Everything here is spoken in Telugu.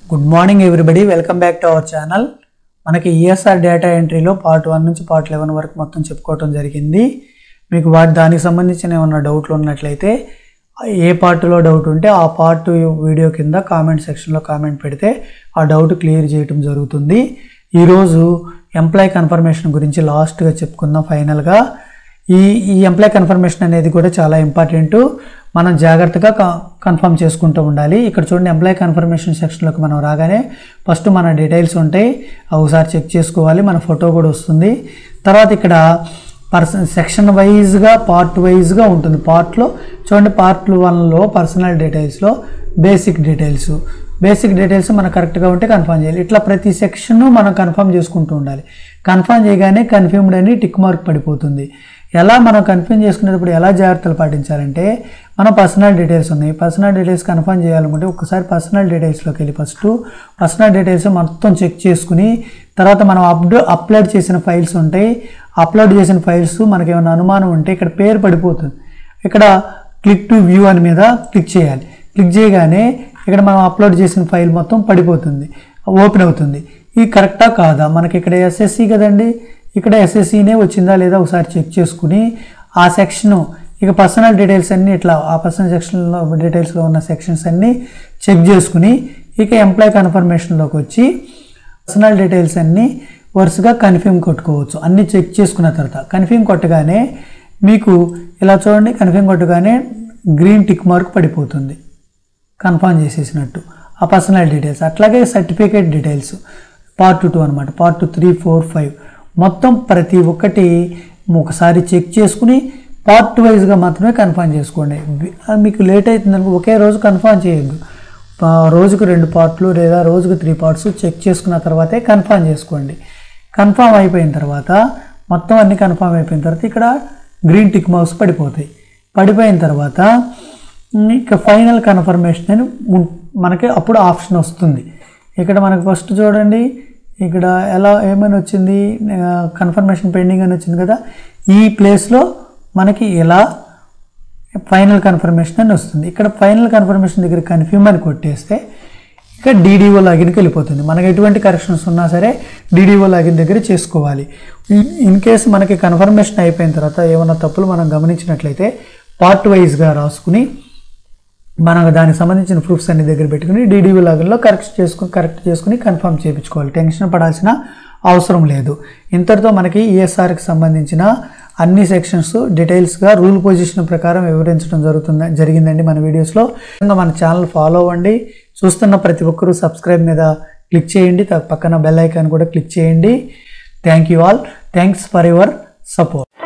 good morning everybody welcome back to our channel మనకి ఈఎస్ఆర్ డేటా ఎంట్రీలో పార్ట్ వన్ నుంచి పార్ట్ లెవెన్ వరకు మొత్తం చెప్పుకోవటం జరిగింది మీకు వాటి దానికి సంబంధించిన ఏమైనా డౌట్లు ఉన్నట్లయితే ఏ పార్ట్లో డౌట్ ఉంటే ఆ పార్ట్ వీడియో కింద కామెంట్ సెక్షన్లో కామెంట్ పెడితే ఆ డౌట్ క్లియర్ చేయటం జరుగుతుంది ఈరోజు ఎంప్లాయ్ కన్ఫర్మేషన్ గురించి లాస్ట్గా చెప్పుకుందాం ఫైనల్గా ఈ ఈ ఎంప్లాయ్ కన్ఫర్మేషన్ అనేది కూడా చాలా ఇంపార్టెంట్ మనం జాగ్రత్తగా కన్ఫర్మ్ చేసుకుంటూ ఉండాలి ఇక్కడ చూడండి ఎంప్లాయ్ కన్ఫర్మేషన్ సెక్షన్లోకి మనం రాగానే ఫస్ట్ మన డీటెయిల్స్ ఉంటాయి అవి ఒకసారి చెక్ చేసుకోవాలి మన ఫోటో కూడా వస్తుంది తర్వాత ఇక్కడ పర్సన్ సెక్షన్ వైజ్గా పార్ట్ వైజ్గా ఉంటుంది పార్ట్లో చూడండి పార్ట్ వన్లో పర్సనల్ డీటెయిల్స్లో బేసిక్ డీటెయిల్స్ బేసిక్ డీటెయిల్స్ మనకు కరెక్ట్గా ఉంటే కన్ఫర్మ్ చేయాలి ఇట్లా ప్రతి సెక్షన్ మనం కన్ఫర్మ్ చేసుకుంటూ ఉండాలి కన్ఫర్మ్ చేయగానే కన్ఫర్మ్డ్ అని టిక్ మార్క్ పడిపోతుంది ఎలా మనం కన్ఫర్మ్ చేసుకునేటప్పుడు ఎలా జాగ్రత్తలు పాటించాలంటే మన పర్సనల్ డీటెయిల్స్ ఉన్నాయి పర్సనల్ డీటెయిల్స్ కన్ఫర్మ్ చేయాలనుకుంటే ఒకసారి పర్సనల్ డీటెయిల్స్లోకి వెళ్ళి ఫస్ట్ పర్సనల్ డీటెయిల్స్ మొత్తం చెక్ చేసుకుని తర్వాత మనం అప్డో అప్లోడ్ చేసిన ఫైల్స్ ఉంటాయి అప్లోడ్ చేసిన ఫైల్స్ మనకి ఏమైనా అనుమానం ఉంటే ఇక్కడ పేరు పడిపోతుంది ఇక్కడ క్లిక్ టు వ్యూ అని మీద క్లిక్ చేయాలి క్లిక్ చేయగానే ఇక్కడ మనం అప్లోడ్ చేసిన ఫైల్ మొత్తం పడిపోతుంది ఓపెన్ అవుతుంది ఇది కరెక్టా కాదా మనకి ఇక్కడ ఎస్ఎస్సి కదండి ఇక్కడ ఎస్ఎస్సినే వచ్చిందా లేదా ఒకసారి చెక్ చేసుకుని ఆ సెక్షను ఇక పర్సనల్ డీటెయిల్స్ అన్నీ ఇట్లా ఆ పర్సనల్ సెక్షన్లో డీటెయిల్స్లో ఉన్న సెక్షన్స్ అన్నీ చెక్ చేసుకుని ఇక ఎంప్లాయ్ కన్ఫర్మేషన్లోకి వచ్చి పర్సనల్ డీటెయిల్స్ అన్నీ వరుసగా కన్ఫర్మ్ కొట్టుకోవచ్చు అన్నీ చెక్ చేసుకున్న తర్వాత కన్ఫర్మ్ కొట్టగానే మీకు ఇలా చూడండి కన్ఫర్మ్ కొట్టగానే గ్రీన్ టిక్ మార్క్ పడిపోతుంది కన్ఫర్మ్ చేసేసినట్టు ఆ పర్సనల్ డీటెయిల్స్ అట్లాగే సర్టిఫికేట్ డీటెయిల్స్ పార్ట్ టూ అనమాట పార్ట్ త్రీ ఫోర్ ఫైవ్ మొత్తం ప్రతి ఒక్కటి ఒకసారి చెక్ చేసుకుని పార్ట్ వైజ్గా మాత్రమే కన్ఫర్మ్ చేసుకోండి మీకు లేట్ అవుతుందనుకో ఒకే రోజు కన్ఫర్మ్ చేయొద్దు రోజుకు రెండు పార్ట్లు లేదా రోజుకు త్రీ పార్ట్స్ చెక్ చేసుకున్న తర్వాతే కన్ఫర్మ్ చేసుకోండి కన్ఫర్మ్ అయిపోయిన తర్వాత మొత్తం అన్ని కన్ఫర్మ్ అయిపోయిన తర్వాత ఇక్కడ గ్రీన్ టిక్ మార్క్స్ పడిపోతాయి పడిపోయిన తర్వాత ఇక ఫైనల్ కన్ఫర్మేషన్ అని మనకి అప్పుడు ఆప్షన్ వస్తుంది ఇక్కడ మనకు ఫస్ట్ చూడండి ఇక్కడ ఎలా ఏమైనా వచ్చింది కన్ఫర్మేషన్ పెండింగ్ అని వచ్చింది కదా ఈ ప్లేస్లో మనకి ఎలా ఫైనల్ కన్ఫర్మేషన్ అని వస్తుంది ఇక్కడ ఫైనల్ కన్ఫర్మేషన్ దగ్గర కన్ఫ్యూమ్ అని కొట్టేస్తే ఇక డీడీఓ లాగిన్కి వెళ్ళిపోతుంది మనకి ఎటువంటి కరెక్షన్స్ ఉన్నా సరే డీడీఓ లాగిన్ దగ్గర చేసుకోవాలి ఇన్ కేసు మనకి కన్ఫర్మేషన్ అయిపోయిన తర్వాత ఏమైనా తప్పులు మనం గమనించినట్లయితే పార్ట్ వైజ్గా రాసుకుని మనకు దానికి సంబంధించిన ప్రూఫ్స్ అన్ని దగ్గర పెట్టుకుని డీడీవీ లాగిన్లో కరెక్ట్ చేసుకుని కరెక్ట్ చేసుకుని కన్ఫర్మ్ చేయించుకోవాలి టెన్షన్ పడాల్సిన అవసరం లేదు ఇంతటితో మనకి ఈఎస్ఆర్కి సంబంధించిన అన్ని సెక్షన్స్ డీటెయిల్స్గా రూల్ పొజిషన్ ప్రకారం వివరించడం జరుగుతుంది జరిగిందండి మన వీడియోస్లో ఇంకా మన ఛానల్ ఫాలో అవ్వండి చూస్తున్న ప్రతి ఒక్కరూ సబ్స్క్రైబ్ మీద క్లిక్ చేయండి పక్కన బెల్ ఐకాన్ కూడా క్లిక్ చేయండి thank you all thanks for your support